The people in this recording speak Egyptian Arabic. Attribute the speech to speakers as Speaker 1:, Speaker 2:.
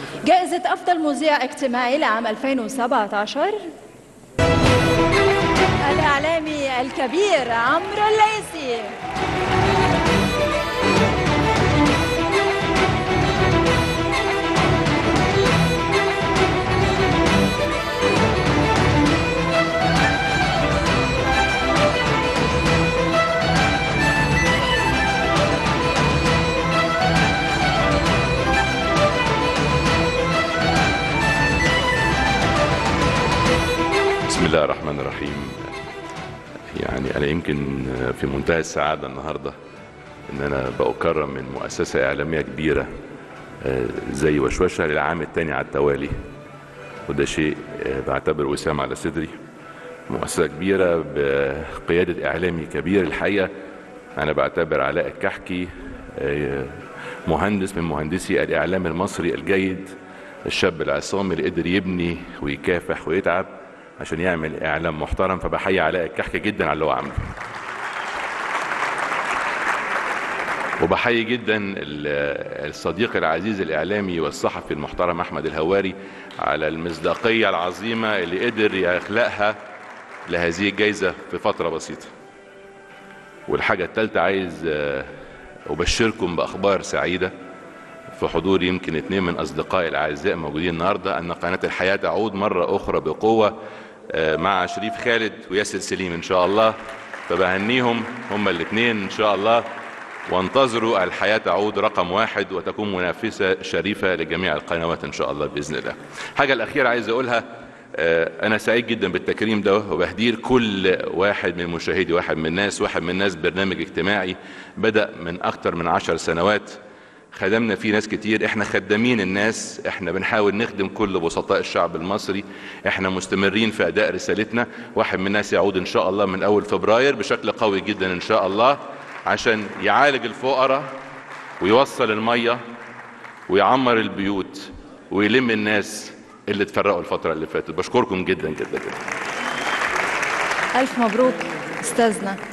Speaker 1: جائزة أفضل مذيع اجتماعي لعام 2017 الإعلامي الكبير عمرو الليثي
Speaker 2: بسم الله الرحمن الرحيم يعني انا يمكن في منتهى السعاده النهارده ان انا بأكرم من مؤسسه اعلاميه كبيره آه، زي وشوشه للعام الثاني على التوالي وده شيء آه، بعتبره وسام على صدري مؤسسه كبيره بقياده اعلامي كبير الحقيقه انا بعتبر علاء الكحكي آه، مهندس من مهندسي الاعلام المصري الجيد الشاب العصامي اللي قدر يبني ويكافح ويتعب عشان يعمل اعلام محترم فبحيي علاء الكحكي جدا على اللي هو عامله وبحيي جدا ال- الصديق العزيز الاعلامي والصحفي المحترم احمد الهواري على المصداقيه العظيمه اللي قدر يخلقها لهذه الجائزه في فتره بسيطه والحاجه الثالثه عايز آه، ابشركم باخبار سعيده في حضور يمكن اثنين من اصدقائي الاعزاء موجودين النهارده ان قناه الحياه تعود مره اخرى بقوه آه، مع شريف خالد وياسر سليم ان شاء الله فبهنيهم هما الاثنين ان شاء الله وانتظروا الحياه تعود رقم واحد وتكون منافسه شريفه لجميع القنوات ان شاء الله باذن الله. الحاجه الاخيره عايز اقولها آه، انا سعيد جدا بالتكريم ده وبهدير كل واحد من مشاهدي واحد من الناس واحد من الناس برنامج اجتماعي بدا من اكتر من عشر سنوات خدمنا فيه ناس كتير احنا خدامين الناس احنا بنحاول نخدم كل بسطاء الشعب المصري احنا مستمرين في اداء رسالتنا واحد من الناس يعود ان شاء الله من اول فبراير بشكل قوي جدا ان شاء الله عشان يعالج الفقراء ويوصل المية ويعمر البيوت ويلم الناس اللي اتفرقوا الفترة اللي فاتت بشكركم جدا جدا جدا
Speaker 1: ألف مبروك أستاذنا